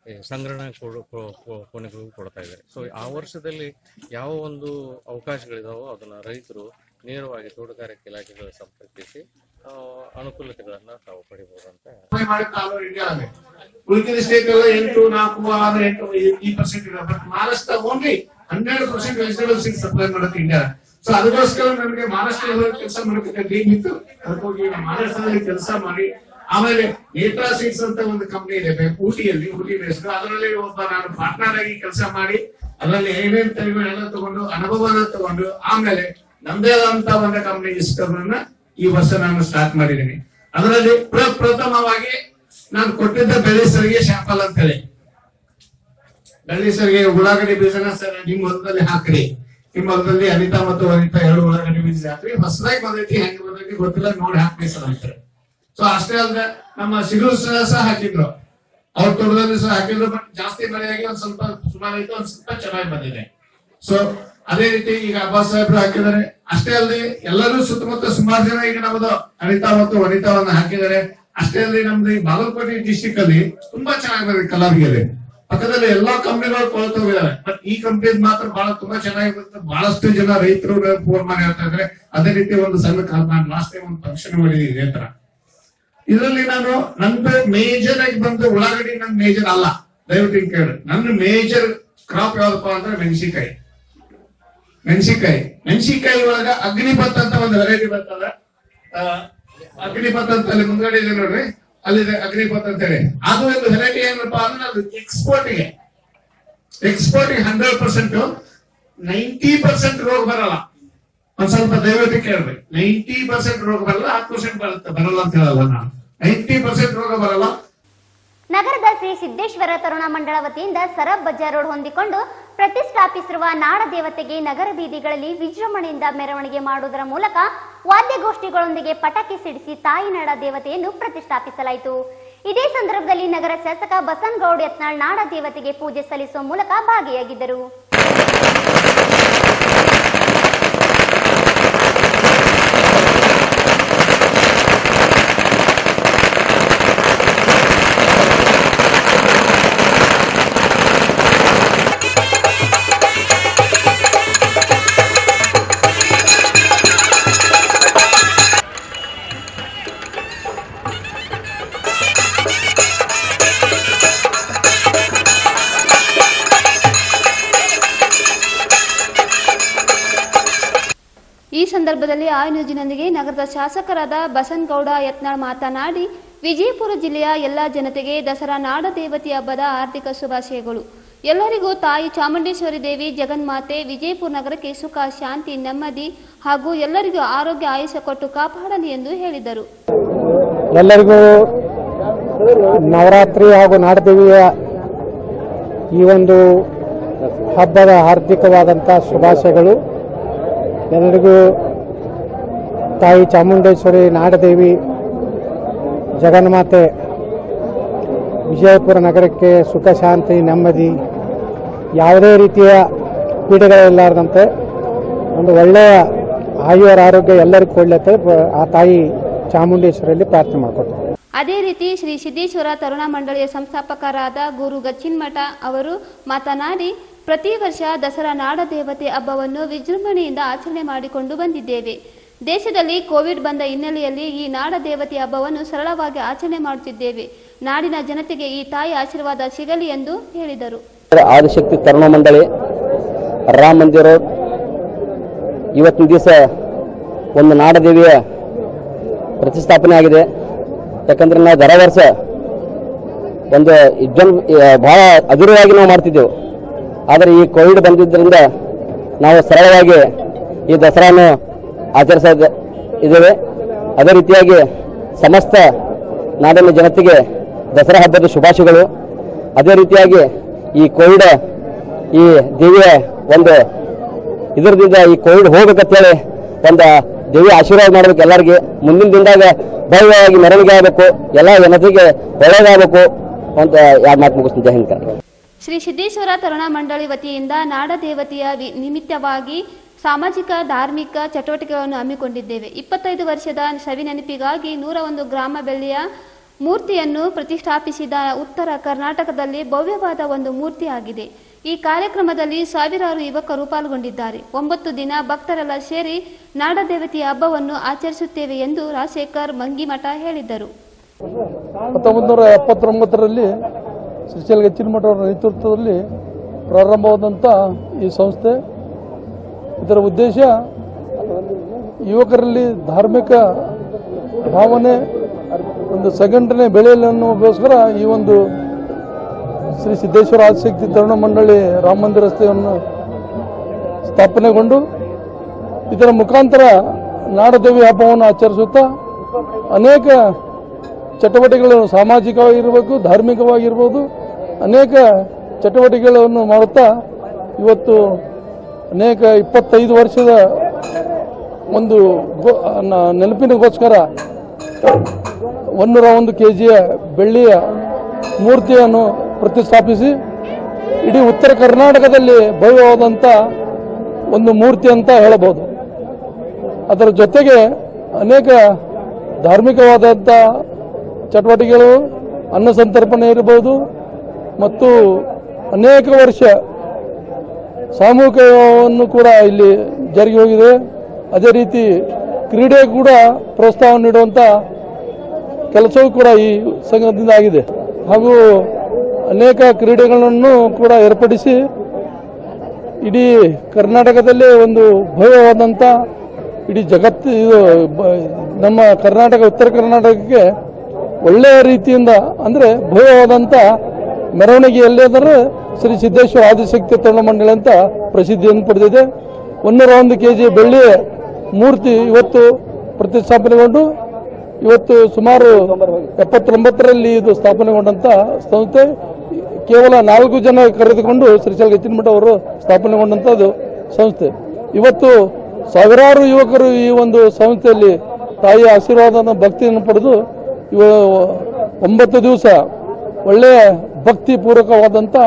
ಈ ಸಂಗ್ರಹಣಾ ಕೊಡು- ಕೊ- ಕೊ- ಕೋಣೆಗಳಿಗೂ ಕೊಡ್ತಾ ಇದ್ದಾರೆ ಸೊ ಆ ವರ್ಷದಲ್ಲಿ ಯಾವ ಒಂದು ಅವಕಾಶಗಳಿದಾವೋ ಅದನ್ನ ರೈತರು ನೇರವಾಗಿ ತೋಟಗಾರಿಕೆ ಇಲಾಖೆಗಳ ಸಂಪರ್ಕಿಸಿ ಆ, ಅನುಕೂಲತೆಗಳನ್ನ ತಾವು ಪಡಿಬಹುದು ಅಂತ ಅಪ್ಲೈ ಮಾಡಿ ತಾಲೂರು ಇಂಡಿಯಾ ಅಲ್ಲಿ ಉಳಿದ ಸ್ಟೇಟ್ ಎಲ್ಲ ಎಂಟು ನಾಲ್ಕು ಆರು ಎಂಟು ಈ- ಈ ಪರ್ಸೆಂಟ್ ಇದೆ ಬಟ್ ಮಹಾರಾಷ್ಟ್ರ ಓನ್ಲಿ ಹನ್ನೆರಡು ಪರ್ಸೆಂಟ್ ವೆಜಿಟೇಬಲ್ ಸೀಡ್ ಸಪ್ಲೈ ಮಾಡುತ್ತೆ ಇಂಡಿಯಾ ಸೊ ಅದಕ್ಕೋಸ್ಕರ ನನಗೆ ಮಹಾರಾಷ್ಟ್ರದಲ್ಲಿ ಕೆಲಸ ಮಾಡೋದಕ್ಕೆ ಡ್ರೀಮ್ ಇತ್ತು ಅದಕ್ಕೋಗಿ ನಾನು ಮಹಾರಾಷ್ಟ್ರದಲ್ಲಿ ಕೆಲಸ ಮಾಡಿ ಆಮೇಲೆ ನೇತ್ರಾ ಸೀಡ್ಸ್ ಅಂತ ಒಂದು ಕಂಪನಿ ಇದೆ ಬೆ- ಊಟಿಯಲ್ಲಿ ಊಟಿ ಬೇಸ್ಡ್ ಅದರಲ್ಲಿ ಒಬ್ಬ ನಾನು ಪಾರ್ಟ್ನರ್ ಆಗಿ ಕೆಲಸ ಮಾಡಿ ಅದರಲ್ಲಿ ಏನೇನ್ ತಳಿಗಳೆಲ್ಲ ತಗೊಂಡು ಅನುಭವನ ತಗೊಂಡು ಆಮೇಲೆ ನಮ್ದೇ ಆದಂತ ಒಂದು ಕಂಪನಿ ಇಸ್ಟರ್ನ ಈ ವರ್ಷ ನಾನು ಸ್ಟಾರ್ಟ್ ಮಾಡಿದ್ದೀನಿ ಅದರಲ್ಲಿ ಪ್ರಪ್ರಥಮವಾಗಿ ನಾನು ಕೊಟ್ಟಿದ್ದ ಬೆಳೆಸರಿಗೆ ಶಾಂಪಲ್ ಅಂತ ಹೇಳಿ ಬೆಳೆಸರಿಗೆ ಉಳ್ಳಾಗಡ್ಡಿ ಬೀಜನ ಸರ್ ನಿಮ್ಮ ಹೊಲದಲ್ಲಿ ಹಾಕ್ರಿ ನಿಮ್ಮ ಹೊಲದಲ್ಲಿ ಅನಿತಾ ಮತ್ತು ವನಿತಾ ಎರಡು ಉಳ್ಳಾಗಡ್ಡಿ ಬೀಜ ಹಾಕ್ರಿ ಹೊಸದಾಗಿ ಬಂದೈತಿ ಹೆಂಗ್ ಬಂದೈತಿ ಗೊತ್ತಿಲ್ಲ ನೋಡಿ ಹಾಕ್ರಿ ಸರ್ ಅಂತಾರೆ ಸೊ ಅಷ್ಟೇ ಅಲ್ಲದೆ ನಮ್ಮ ಸಿಗೂರು ಸಹ ಸಹ ಹಾಕಿದ್ರು ಅವ್ರ ತೋಟದಲ್ಲಿ ಸಹ ಹಾಕಿದ್ರು ಬಟ್ ಜಾಸ್ತಿ ಮಳೆಯಾಗಿ ಒಂದ್ ಸ್ವಲ್ಪ ಸುಮಾರು ಐತೆ ಒಂದ್ ಸ್ವಲ್ಪ ಚೆನ್ನಾಗಿ ಬಂದಿದೆ ಸೊ ಅದೇ ರೀತಿ ಈಗ ಅಬ್ಬಾಸ್ ಸಾಹೇಬ್ರು ಹಾಕಿದ್ದಾರೆ ಅಷ್ಟೇ ಅಲ್ಲದೆ ಎಲ್ಲರೂ ಸುತ್ತಮುತ್ತ ಸುಮಾರು ಜನ ಈಗ ನಮ್ಮದು ಅನಿತಾ ಮತ್ತು ವನಿತಾವನ್ನ ಹಾಕಿದ್ದಾರೆ ಅಷ್ಟೇ ಅಲ್ಲದೆ ನಮ್ದು ಈ ಬಾಗಲಕೋಟೆ ಡಿಸ್ಟಿಕ್ ಅಲ್ಲಿ ತುಂಬಾ ಚೆನ್ನಾಗಿ ಬಂದಿದೆ ಕಲಾವಿಗಲ್ಲಿ ಪಕ್ಕದಲ್ಲಿ ಎಲ್ಲಾ ಕಂಪನಿಗಳು ಕೊಳ್ತು ಹೋಗಿದ್ದಾರೆ ಬಟ್ ಈ ಕಂಪನಿ ಮಾತ್ರ ಬಹಳ ತುಂಬಾ ಚೆನ್ನಾಗಿ ಬರುತ್ತೆ ಬಹಳಷ್ಟು ಜನ ರೈತರು ಫೋನ್ ಮಾಡಿ ಹೇಳ್ತಾ ಇದ್ದಾರೆ ಅದೇ ರೀತಿ ಒಂದು ಸಣ್ಣ ಕಾಲ ನಾನು ಲಾಸ್ಟ್ ಟೈಮ್ ಒಂದು ಫಂಕ್ಷನ್ ಮಾಡಿದ್ದೀನಿ ಇದೇ ತರ ಇದರಲ್ಲಿ ನಾನು ನಂದು ಮೇಜರ್ ಆಗಿ ಬಂದು ಉಳ್ಳಾಗಡ್ಡಿ ನನ್ ಮೇಜರ್ ಅಲ್ಲ ದಯವಿಟ್ಟು ಹಿಂಗ್ ಕೇಳಿ ನನ್ನ ಮೇಜರ್ ಕ್ರಾಪ್ ಯಾವ್ದಪ್ಪ ಅಂದ್ರೆ ಮೆಣಸಿನಕಾಯಿ ಮೆಣಸಿನಕಾಯಿ ಮೆಣಸಿನಕಾಯಿ ಒಳಗ ಅಗ್ನಿಪತ್ ಅಂತ ಒಂದು ವೆರೈಟಿ ಬರ್ತದ ಆ, ಅಗ್ನಿಪತ್ ಅಂತ ಅಲ್ಲಿ ಮುಂದ್ಗಡೆ ಇದೆ ನೋಡ್ರಿ ಅಲ್ಲಿದೆ ಅಗ್ನಿಪತ್ ಅಂತ ಹೇಳಿ ಅದು ಒಂದು ವೆರೈಟಿ ಏನಪ್ಪಾ ಅಂದ್ರೆ ಅದು ಎಕ್ಸ್ಪೋರ್ಟ್ ಗೆ ಎಕ್ಸ್ಪೋರ್ಟ್ ಗೆ ಹಂಡ್ರೆಡ್ ಪರ್ಸೆಂಟ್ ನೈಂಟಿ ಪರ್ಸೆಂಟ್ ರೋಗ ಬರಲ್ಲ ಒಂದ್ ಸ್ವಲ್ಪ ದಯವಿಟ್ಟು ಕೇಳ್ರಿ ನೈಂಟಿ ಪರ್ಸೆಂಟ್ ರೋಗ ಬರಲ್ಲ ಹತ್ತು ಪರ್ಸೆಂಟ್ ಬರುತ್ತೆ ಬರಲ್ಲ ಅಂತ ಹೇಳಲ್ಲ ನಾನು ನೈಂಟಿ ಪರ್ಸೆಂಟ್ ರೋಗ ಬರಲ್ಲ ನಗರದ ಶ್ರೀ ಸಿದ್ದೇಶ್ವರ ತರುಣ ಮಂಡಳ ವತಿಯಿಂದ ಸರಬ್ ಬಜಾರ್ ರೋಡ್ ಹೊಂದಿಕೊಂಡು ಪ್ರತಿಷ್ಠಾಪಿಸಿರುವ ನಾಡ ದೇವತೆಗೆ ನಗರ ಬೀದಿಗಳಲ್ಲಿ ವಿಜೃಂಭಣೆಯಿಂದ ಮೆರವಣಿಗೆ ಮಾಡುವುದರ ಮೂಲಕ ವಾದ್ಯಗೋಷ್ಠಿಗಳೊಂದಿಗೆ ಪಟಾಕಿ ಸಿಡಿಸಿ ತಾಯಿ ನಾಡ ದೇವತೆಯನ್ನು ಪ್ರತಿಷ್ಠಾಪಿಸಲಾಯಿತು ಇದೇ ಸಂದರ್ಭದಲ್ಲಿ ನಗರ ಶಾಸಕ ಬಸನಗೌಡ ಯತ್ನಾಳ್ ನಾಡ ದೇವತೆಗೆ ಪೂಜೆ ಸಲ್ಲಿಸುವ ಮೂಲಕ ಭಾಗಿಯಾಗಿದ್ದರು ಈ ಸಂದರ್ಭದಲ್ಲಿ ಆಯ್ ನ್ಯೂಜಿನೊಂದಿಗೆ ನಗರದ ಶಾಸಕರಾದ ಬಸನಗೌಡ ಯತ್ನಾಳ್ ಮಾತನಾಡಿ ವಿಜಯಪುರ ಜಿಲ್ಲೆಯ ಎಲ್ಲ ಜನತೆಗೆ ದಸರಾ ನಾಡ ದೇವತೆ ಹಬ್ಬದ ಆರ್ಥಿಕ ಶುಭಾಶಯಗಳು ಎಲ್ಲರಿಗೂ ತಾಯಿ ಚಾಮುಂಡೇಶ್ವರಿ ದೇವಿ ಜಗನ್ಮಾತೆ ವಿಜಯಪುರ ನಗರಕ್ಕೆ ಸುಖ ಶಾಂತಿ ನೆಮ್ಮದಿ ಹಾಗೂ ಎಲ್ಲರಿಗೂ ಆರೋಗ್ಯ ಆಯುಷ್ಯ ಕೊಟ್ಟು ಕಾಪಾಡಲಿ ಎಂದು ಹೇಳಿದರು ಎಲ್ಲರಿಗೂ ನವರಾತ್ರಿ ಹಾಗೂ ನಾಡದೇವಿಯ ಈ ಒಂದು ಹಬ್ಬದ ಹಾರ್ದಿಕವಾದಂಥ ಶುಭಾಶಯಗಳು ಎಲ್ಲರಿಗೂ ತಾಯಿ ಚಾಮುಂಡೇಶ್ವರಿ ನಾಡದೇವಿ ಜಗನ್ಮಾತೆ ವಿಜಯಪುರ ನಗರಕ್ಕೆ ಸುಖ ಶಾಂತಿ ನೆಮ್ಮದಿ ಯಾವುದೇ ರೀತಿಯ ಪೀಡೆಗಳಿಲ್ಲಾರ್ದಂತೆ ಒಂದು ಒಳ್ಳೆಯ ಆಯುವರ ಆರೋಗ್ಯ ಎಲ್ಲರಿಗೂ ಕೊಡ್ಲತ್ತೆ ಆ ತಾಯಿ ಚಾಮುಂಡೇಶ್ವರಿಯಲ್ಲಿ ಪ್ರಾರ್ಥನೆ ಮಾಡ್ಕೊಳ್ತಾರೆ ಅದೇ ರೀತಿ ಶ್ರೀ ಸಿದ್ದೇಶ್ವರ ತರುಣ ಮಂಡಳಿಯ ಸಂಸ್ಥಾಪಕರಾದ ಗುರು ಗಚ್ಚಿನ್ಮಠ ಅವರು ಮಾತನಾಡಿ ಪ್ರತಿ ವರ್ಷ ದಸರಾ ನಾಡ ದೇವತೆ ಹಬ್ಬವನ್ನು ವಿಜೃಂಭಣೆಯಿಂದ ಆಚರಣೆ ಮಾಡಿಕೊಂಡು ಬಂದಿದ್ದೇವೆ ದೇಶದಲ್ಲಿ ಕೋವಿಡ್ ಬಂದ ಹಿನ್ನೆಲೆಯಲ್ಲಿ ಈ ನಾಡ ದೇವತೆ ಹಬ್ಬವನ್ನು ಸರಳವಾಗಿ ಆಚರಣೆ ಮಾಡುತ್ತಿದ್ದೇವೆ ನಾಡಿನ ಜನತೆಗೆ ಈ ತಾಯಿ ಆಶೀರ್ವಾದ ಸಿಗಲಿ ಎಂದು ಹೇಳಿದರು ಆದಿಶಕ್ತಿ ತರುಣ ಮಂಡಳಿ ರಾಮ ಮಂದಿರ ಇವತ್ತಿನ ದಿವಸ ಒಂದು ನಾಡದೇವಿಯ ಪ್ರತಿಷ್ಠಾಪನೆ ಆಗಿದೆ ಯಾಕಂದ್ರೆ ನಾವು ದರ ವರ್ಷ ಒಂದು ಜನ್ ಬಹಳ ಅದುರವಾಗಿ ನಾವು ಮಾಡ್ತಿದ್ದೆವು ಆದರೆ ಈ ಕೋವಿಡ್ ಬಂದಿದ್ದರಿಂದ ನಾವು ಸರಳವಾಗಿ ಈ ದಸರಾನು ಆಚರಿಸ ಇದ್ದೇವೆ ಅದೇ ರೀತಿಯಾಗಿ ಸಮಸ್ತ ನಾಡಿನ ಜನತೆಗೆ ದಸರಾ ಹಬ್ಬದ ಶುಭಾಶಯಗಳು ಅದೇ ರೀತಿಯಾಗಿ ಈ ಕೋವಿಡ್ ಈ ದೇವಿಯ ಒಂದು ಇದರದಿಂದ ಈ ಕೋವಿಡ್ ಹೋಗ್ಬೇಕಂತೇಳಿ ಒಂದು ದೇವಿ ಆಶೀರ್ವಾದ ಮಾಡ್ಬೇಕು ಎಲ್ಲರಿಗೆ ಮುಂದಿನ ದಿನದಾಗ ಭವ್ಯವಾಗಿ ಮೆರವಣಿಗೆ ಆಗಬೇಕು ಎಲ್ಲ ಜನತೆಗೆ ಒಳ್ಳೇದಾಗಬೇಕು ಅಂತ ಯಾರು ಮಾತು ಮುಗಿಸ್ತೀನಿ ಜೈ ಹಿಂದ್ ಕರ್ನಾಟಕ. ಶ್ರೀ ಸಿದ್ದೇಶ್ವರ ತರುಣ ಮಂಡಳಿ ವತಿಯಿಂದ ನಾಡ ದೇವತೆಯ ವಿ- ನಿಮಿತ್ತವಾಗಿ ಸಾಮಾಜಿಕ ಧಾರ್ಮಿಕ ಚಟುವಟಿಕೆಗಳನ್ನು ಹಮ್ಮಿಕೊಂಡಿದ್ದೇವೆ ಇಪ್ಪತ್ತೈದು ವರ್ಷದ ಸವಿ ನೆನಪಿಗಾಗಿ ನೂರ ಒಂದು ಗ್ರಾಮ ಬೆಳ್ಳಿಯ ಮೂರ್ತಿಯನ್ನು ಪ್ರತಿಷ್ಠಾಪಿಸಿದ ಉತ್ತರ ಕರ್ನಾಟಕದಲ್ಲಿ ಭವ್ಯವಾದ ಒಂದು ಮೂರ್ತಿಯಾಗಿದೆ ಈ ಕಾರ್ಯಕ್ರಮದಲ್ಲಿ ಸಾವಿರಾರು ಯುವಕರು ಪಾಲ್ಗೊಂಡಿದ್ದಾರೆ ಒಂಬತ್ತು ದಿನ ಭಕ್ತರೆಲ್ಲ ಸೇರಿ ನಾಡದೇವತೆಯ ಹಬ್ಬವನ್ನು ಆಚರಿಸುತ್ತೇವೆ ಎಂದು ರಾಜಶೇಖರ್ ಮಂಗಿಮಠ ಹೇಳಿದ್ದರು ಹತ್ತೊಂಬತ್ತು ನೂರ ಎಪ್ಪತ್ತೊಂಬತ್ತರಲ್ಲಿ ಶ್ರೀಶೈಲ ಗಚ್ಚಿನಮಠ ಅವರ ನೇತೃತ್ವದಲ್ಲಿ ಪ್ರಾರಂಭವಾದಂಥ ಈ ಸಂಸ್ಥೆ ಇದರ ಉದ್ದೇಶ ಯುವಕರಲ್ಲಿ ಧಾರ್ಮಿಕ ಭಾವನೆ ಒಂದು ಸಂಘಟನೆ ಬೆಳೆಯಲಿ ಅನ್ನೋಗೋಸ್ಕರ ಈ ಒಂದು ಶ್ರೀ ಸಿದ್ದೇಶ್ವರ ಆದಿಶಕ್ತಿ ತರುಣ ಮಂಡಳಿ ರಾಮ ಮಂದಿರ ರಸ್ತೆಯನ್ನು ಸ್ಥಾಪನೆಗೊಂಡು ಇದರ ಮುಖಾಂತರ ನಾಡದೇವಿ ಹಬ್ಬವನ್ನು ಆಚರಿಸುತ್ತಾ ಅನೇಕ ಚಟುವಟಿಕೆಗಳು ಸಾಮಾಜಿಕವಾಗಿರ್ಬೇಕು ಧಾರ್ಮಿಕವಾಗಿರ್ಬೋದು ಅನೇಕ ಚಟುವಟಿಕೆಗಳನ್ನು ಮಾಡುತ್ತಾ ಇವತ್ತು ಅನೇಕ ಇಪ್ಪತ್ತೈದು ವರ್ಷದ ಒಂದು ಗೋ- ನ- ನೆನಪಿನಗೋಸ್ಕರ ಒಂದೂರ ಒಂದು ಕೆ ಜಿಯ ಬೆಳ್ಳಿಯ ಮೂರ್ತಿಯನ್ನು ಪ್ರತಿಷ್ಠಾಪಿಸಿ ಇಡೀ ಉತ್ತರ ಕರ್ನಾಟಕದಲ್ಲಿ ಭವ್ಯವಾದಂಥ ಒಂದು ಮೂರ್ತಿ ಅಂತ ಹೇಳಬಹುದು ಅದರ ಜೊತೆಗೆ ಅನೇಕ ಧಾರ್ಮಿಕವಾದಂಥ ಚಟುವಟಿಕೆಗಳು ಅನ್ನ ಸಂತರ್ಪಣೆ ಇರಬಹುದು ಮತ್ತು ಅನೇಕ ವರ್ಷ ಸಾಮೂಹಿಕವನ್ನು ಕೂಡ ಇಲ್ಲಿ ಜಾರಿಗೆ ಹೋಗಿದೆ ಅದೇ ರೀತಿ ಕ್ರೀಡೆ ಕೂಡ ಪ್ರೋತ್ಸಾಹ ನೀಡುವಂಥ ಕೆಲಸವೂ ಕೂಡ ಈ ಸಂಘದಿಂದ ಆಗಿದೆ ಹಾಗೂ ಅನೇಕ ಕ್ರೀಡೆಗಳನ್ನು ಕೂಡ ಏರ್ಪಡಿಸಿ ಇಡೀ ಕರ್ನಾಟಕದಲ್ಲೇ ಒಂದು ಭವ್ಯವಾದಂಥ ಇಡೀ ಜಗತ್ತು ಇದು ಬ- ನಮ್ಮ ಕರ್ನಾಟಕ ಉತ್ತರ ಕರ್ನಾಟಕಕ್ಕೆ ಒಳ್ಳೆಯ ರೀತಿಯಿಂದ ಅಂದರೆ ಭವ್ಯವಾದಂಥ ಮೆರವಣಿಗೆ ಎಲ್ಲಾದರೂ ಶ್ರೀ ಸಿದ್ದೇಶ್ವರ ಆದಿಶಕ್ತಿ ತರುಣ ಮಂಡಳಿ ಅಂತ ಪ್ರಸಿದ್ಧಿಯನ್ನು ಪಡೆದಿದೆ ಒಂದೂರ ಒಂದು ಕೆ ಜಿ ಬೆಳ್ಳಿ ಮೂರ್ತಿ ಇವತ್ತು ಪ್ರತಿಷ್ಠಾಪನೆಗೊಂಡು ಇವತ್ತು ಸುಮಾರು ಎಪ್ಪತ್ತೊಂಬತ್ತರಲ್ಲಿ ಇದು ಸ್ಥಾಪನೆಗೊಂಡಂತ ಸಂಸ್ಥೆ ಕೇವಲ ನಾಲ್ಕು ಜನ ಕರೆದುಕೊಂಡು ಶ್ರೀಶೈಲ ಗಚ್ಚಿನಮಠ ಅವರು ಸ್ಥಾಪನೆಗೊಂಡಂಥದ್ದು ಸಂಸ್ಥೆ ಇವತ್ತು ಸಾವಿರಾರು ಯುವಕರು ಈ ಒಂದು ಸಂಸ್ಥೆಯಲ್ಲಿ ತಾಯಿಯ ಆಶೀರ್ವಾದನ ಭಕ್ತಿಯನ್ನು ಪಡೆದು ಇವ ಒಂಬತ್ತು ದಿವಸ ಒಳ್ಳೆಯ ಭಕ್ತಿ ಪೂರ್ವಕವಾದಂಥ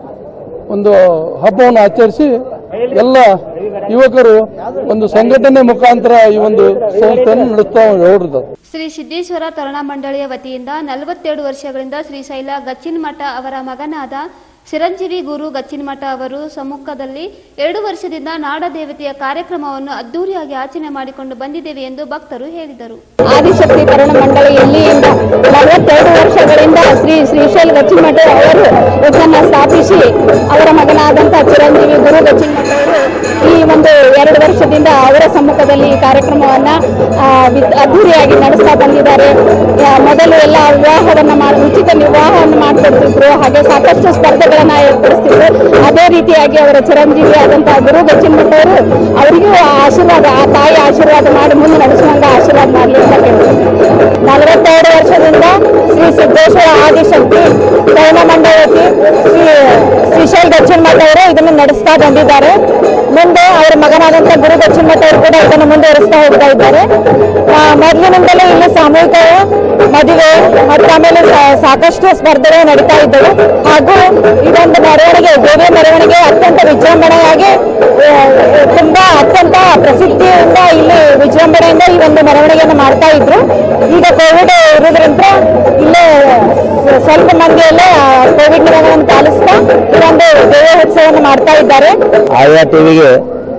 ಒಂದು ಹಬ್ಬವನ್ನು ಆಚರಿಸಿ ಎಲ್ಲ ಯುವಕರು ಒಂದು ಸಂಘಟನೆ ಮುಖಾಂತರ ಈ ಒಂದು ಸಂಸ್ಥೆಯನ್ನು ನಡೆಸ್ತಾ ಹೊರಡಿದ್ದಾರೆ ಶ್ರೀ ಸಿದ್ದೇಶ್ವರ ತರುಣ ಮಂಡಳಿಯ ವತಿಯಿಂದ ನಲವತ್ತೆರಡು ವರ್ಷಗಳಿಂದ ಶ್ರೀಶೈಲ ಗಚ್ಚಿನಮಠ ಅವರ ಮಗನಾದ ಚಿರಂಜೀವಿ ಗುರು ಗಚ್ಚಿನಮಠ ಅವರು ಸಮ್ಮುಖದಲ್ಲಿ ಎರಡು ವರ್ಷದಿಂದ ನಾಡದೇವತೆಯ ಕಾರ್ಯಕ್ರಮವನ್ನು ಅದ್ದೂರಿಯಾಗಿ ಆಚರಣೆ ಮಾಡಿಕೊಂಡು ಬಂದಿದ್ದೇವೆ ಎಂದು ಭಕ್ತರು ಹೇಳಿದರು ಆದಿಶಕ್ತಿ ತರುಣ ಮಂಡಳಿಯಲ್ಲಿಯಿಂದ ನಲವತ್ತೆರಡು ವರ್ಷಗಳಿಂದ ಶ್ರೀ ಶ್ರೀಶೈಲ ಗಚ್ಚಿಮಠ ಅವರು ಇದನ್ನ ಸ್ಥಾಪಿಸಿ ಅವರ ಮಗನಾದಂಥ ಚಿರಂಜೀವಿ ಗುರು ಗಚ್ಚಿಮಠ ಅವರು ಈ ಒಂದು ಎರಡು ವರ್ಷದಿಂದ ಅವರ ಸಮ್ಮುಖದಲ್ಲಿ ಈ ಕಾರ್ಯಕ್ರಮವನ್ನ ಆ, ವಿ- ಅದ್ದೂರಿಯಾಗಿ ನಡೆಸ್ತಾ ಬಂದಿದ್ದಾರೆ ಆ, ಮೊದಲು ಎಲ್ಲ ವಿವಾಹವನ್ನ ಮಾಡಿ ಉಚಿತ ವಿವಾಹವನ್ನು ಮಾಡಿಕೊಡ್ತಿದ್ರು ಹಾಗೆ ಸಾಕಷ್ಟು ಸ್ಪರ್ಧೆಗಳನ್ನ ಏರ್ಪಡಿಸ್ತಿದ್ರು ಅದೇ ರೀತಿಯಾಗಿ ಅವರ ಚಿರಂಜೀವಿ ಆದಂತಹ ಗುರು ಗಚ್ಚಿಮಠ ಅವರು ಅವರಿಗೂ ಆ ಆಶೀರ್ವಾದ ಆ ತಾಯಿ ಆಶೀರ್ವಾದ ಮಾಡಿ ಮುಂದೆ ನಡೆಸುವಂತ ಆಶೀರ್ವಾದ ಮಾಡಲಿ ಅಂತ ಕೇಳ್ತೀನಿ ನಲವತ್ತೆರಡು ವರ್ಷದಿಂದ ಶ್ರೀ ಸಿದ್ದೇಶ್ವರ ಆದಿಶಕ್ತಿ ತೈನ ಮಂಡಳತಿ ಶ್ರೀ ಶ್ರೀಶೈಲ್ ಗಚ್ಚಿಮಠ ಅವರು ಇದನ್ನು ನಡೆಸ್ತಾ ಬಂದಿದ್ದಾರೆ ಮುಂದೆ ಅವರ ಮಗನಾದಂಥ ಗುರು ಗಚ್ಚಿಮಠ ಅವರು ಕೂಡ ಇದನ್ನು ಮುಂದುವರಿಸ್ತಾ ಹೋಗ್ತಾ ಇದ್ದಾರೆ ಆ, ಮೊದಲಿನಿಂದಲೂ ಇಲ್ಲಿ ಸಾಮೂಹಿಕ ಮದುವೆ ಮತ್ತು ಆಮೇಲೆ ಸಾ- ಸಾಕಷ್ಟು ಸ್ಪರ್ಧೆಗಳು ನಡೀತಾ ಇದ್ದವು ಹಾಗೂ ಇದೊಂದು ಮೆರವಣಿಗೆ ದೇವಿ ಮೆರವಣಿಗೆ ಅತ್ಯಂತ ವಿಜೃಂಭಣೆಯಾಗಿ ಆ, ತುಂಬಾ ಅತ್ಯಂತ ಪ್ರಸಿದ್ಧಿಯಿಂದ ಇಲ್ಲಿ ವಿಜೃಂಭಣೆಯಿಂದ ಈ ಒಂದು ಮೆರವಣಿಗೆಯನ್ನು ಮಾಡ್ತಾ ಇದ್ರು ಈಗ ಕೋವಿಡ್ ಇರೋದ್ರಿಂದ ಇಲ್ಲೇ ಸ- ಸ್ವಲ್ಪ ಮಂದಿ ಎಲ್ಲ ಕೋವಿಡ್ ನಿಯಮಗಳನ್ನು ಪಾಲಿಸ್ತಾ ಈ ಒಂದು ದೇವ ಉತ್ಸವವನ್ನು ಮಾಡ್ತಾ ಇದ್ದಾರೆ ಆಯಾ ಟಿವಿಗೆ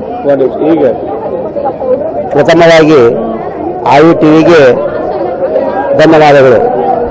ಈಗ ಪ್ರಥಮವಾಗಿ ಆಯು ಟಿವಿಗೆ ಧನ್ಯವಾದಗಳು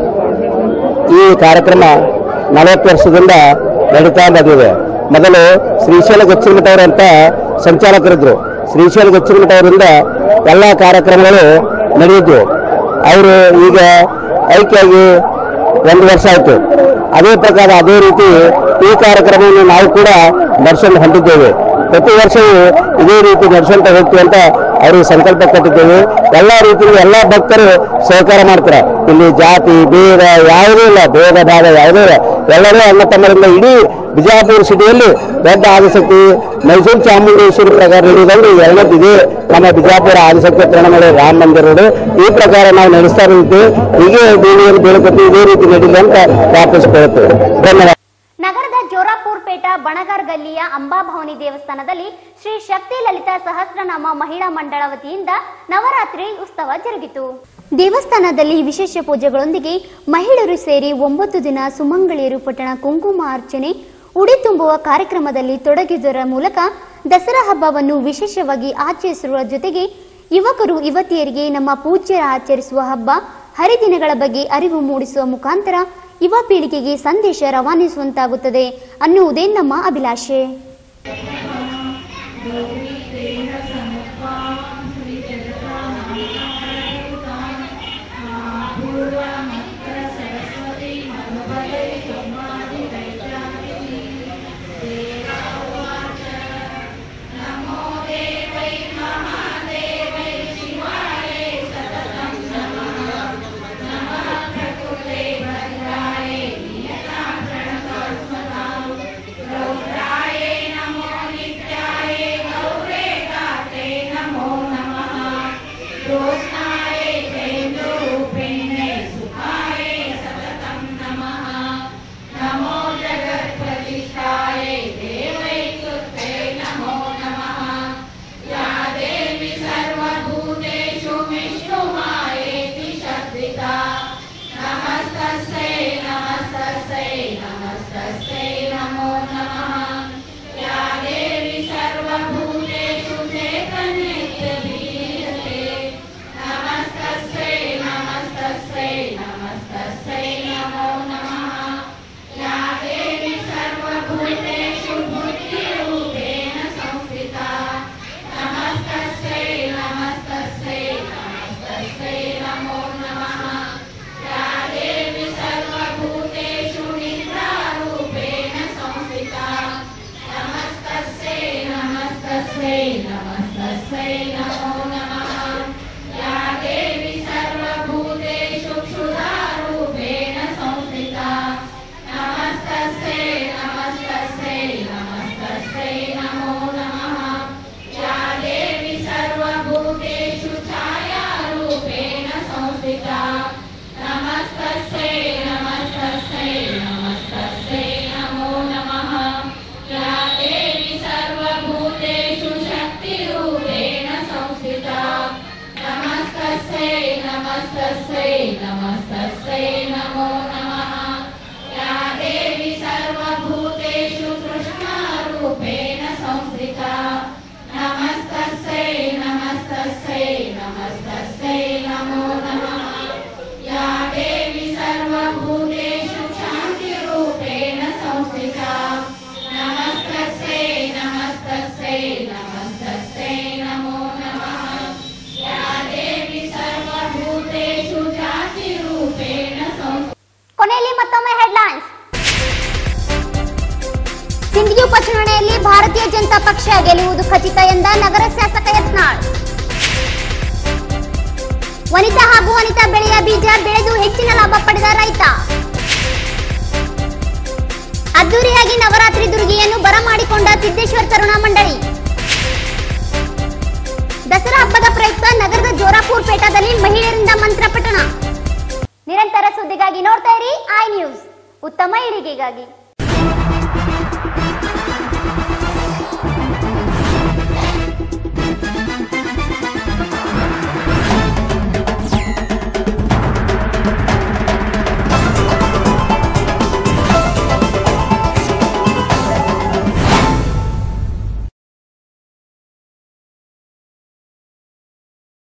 ಈ ಕಾರ್ಯಕ್ರಮ ನಲವತ್ತು ವರ್ಷದಿಂದ ನಡೀತಾ ಬಂದಿದೆ ಮೊದಲು ಶ್ರೀಶೈಲ ಗಚ್ಚಿಮಠ ಅವರಂತ ಸಂಚಾಲಕರಿದ್ರು ಶ್ರೀಶೈಲ ಗಚ್ಚಿಮಠ ಅವರಿಂದ ಎಲ್ಲ ಕಾರ್ಯಕ್ರಮಗಳು ನಡೆಯಿದ್ವು ಅವರು ಈಗ ಆಯ್ಕೆಯಾಗಿ ಒಂದು ವರ್ಷ ಆಯಿತು ಅದೇ ಪ್ರಕಾರ ಅದೇ ರೀತಿ ಈ ಕಾರ್ಯಕ್ರಮವನ್ನು ನಾವು ಕೂಡ ನಡೆಸಲು ಹೊಂದಿದ್ದೇವೆ ಪ್ರತಿ ವರ್ಷವೂ ಇದೇ ರೀತಿ ನಡೆಸಂತ ಹೋಗ್ತೀವಿ ಅಂತ ಅವರಿಗೆ ಸಂಕಲ್ಪ ಕೊಟ್ಟಿದ್ದೇವೆ ಎಲ್ಲ ರೀತಿಯಲ್ಲಿ ಎಲ್ಲ ಭಕ್ತರು ಸಹಕಾರ ಮಾಡ್ತಾರೆ ಇಲ್ಲಿ ಜಾತಿ ಭೇದ ಯಾವುದೂ ಇಲ್ಲ ಭೇದ ಭಾವ ಯಾವುದೂ ಇಲ್ಲ ಎಲ್ಲರೂ ಅಣ್ಣ ತಮ್ಮರಿಂದ ಇಡೀ ಬಿಜಾಪುರ ಸಿಟಿಯಲ್ಲಿ ದೊಡ್ಡ ಆದಿಶಕ್ತಿ ಮೈಸೂರು ಚಾಮುಂಡೇಶ್ವರಿ ಪ್ರಕಾರ ನಡೆಯುವುದಂದ್ರೆ ಎರಡನೇದಿದೆ ನಮ್ಮ ಬಿಜಾಪುರ ಆದಿಶಕ್ತಿ ತೃಣಮೂಲ ರಾಮ ಮಂದಿರ ರೋಡ್ ಈ ಪ್ರಕಾರ ನಾವು ನಡೆಸ್ತಾ ಇರ್ತೀವಿ ಹೀಗೆ ದೇವಿಯನ್ನು ಬೇಡಿಕೊಟ್ಟು ಇದೇ ರೀತಿ ನಡೀಲಿ ಅಂತ ಪ್ರಾರ್ಥಿಸಿಕೊಳ್ಳುತ್ತೇವೆ ಧನ್ಯವಾದ ನಗರದ ಜೋರಾಪುರ್ ಪೇಟ ಬಣಗಾರ್ ಗಲ್ಲಿಯ ಅಂಬಾಭವಾನಿ ದೇವಸ್ಥಾನದಲ್ಲಿ ಶ್ರೀ ಶಕ್ತಿ ಲಲಿತಾ ಸಹಸ್ರನಾಮ ಮಹಿಳಾ ಮಂಡಳ ವತಿಯಿಂದ ನವರಾತ್ರಿ ಉತ್ಸವ ಜರುಗಿತು ದೇವಸ್ಥಾನದಲ್ಲಿ ವಿಶೇಷ ಪೂಜೆಗಳೊಂದಿಗೆ ಮಹಿಳೆಯರು ಸೇರಿ ಒಂಬತ್ತು ದಿನ ಸುಮಂಗಳಿಯರು ಪಟ್ಟಣ ಕುಂಕುಮ ಅರ್ಚನೆ ಉಡಿ ತುಂಬುವ ಕಾರ್ಯಕ್ರಮದಲ್ಲಿ ತೊಡಗಿದರ ಮೂಲಕ ದಸರಾ ಹಬ್ಬವನ್ನು ವಿಶೇಷವಾಗಿ ಆಚರಿಸುವ ಜೊತೆಗೆ ಯುವಕರು ಯುವತಿಯರಿಗೆ ನಮ್ಮ ಪೂಜ್ಯರ ಆಚರಿಸುವ ಹಬ್ಬ ಹರಿದಿನಗಳ ಬಗ್ಗೆ ಅರಿವು ಮೂಡಿಸುವ ಮುಖಾಂತರ ಯುವ ಪೀಳಿಗೆಗೆ ಸಂದೇಶ ರವಾನಿಸುವಂತಾಗುತ್ತದೆ ಅನ್ನುವುದೇ ನಮ್ಮ ಅಭಿಲಾಷೆ ಕೊನೆಯಲ್ಲಿ ಮತ್ತೊಮ್ಮೆ ಹೆಡ್ಲೈನ್ಸ್ ಸಿಂದಗಿ ಉಪಚುನಾವಣೆಯಲ್ಲಿ ಭಾರತೀಯ ಜನತಾ ಪಕ್ಷ ಗೆಲ್ಲುವುದು ಖಚಿತ ಎಂದ ನಗರ ಶಾಸಕ ಯತ್ನಾಳ್ ವನಿತಾ ಹಾಗೂ ವನಿತಾ ಬೆಳೆಯ ಬೀಜ ಬೆಳೆದು ಹೆಚ್ಚಿನ ಲಾಭ ಪಡೆದ ರೈತ ಅದ್ದೂರಿಯಾಗಿ ನವರಾತ್ರಿ ದುರ್ಗಿಯನ್ನು ಬರಮಾಡಿಕೊಂಡ ಸಿದ್ದೇಶ್ವರ ತರುಣ ಮಂಡಳಿ ದಸರಾ ಹಬ್ಬದ ಪ್ರಯುಕ್ತ ನಗರದ ಜೋರಾಪುರ್ ಪೇಟದಲ್ಲಿ ಮಹಿಳೆಯರಿಂದ ಮಂತ್ರ ಪಠಣ ನಿರಂತರ ಸುದ್ದಿಗಾಗಿ ನೋಡ್ತಾ ಇರಿ ಐ ನ್ಯೂಸ್ ಉತ್ತಮ ಇಳಿಗೆಗಾಗಿ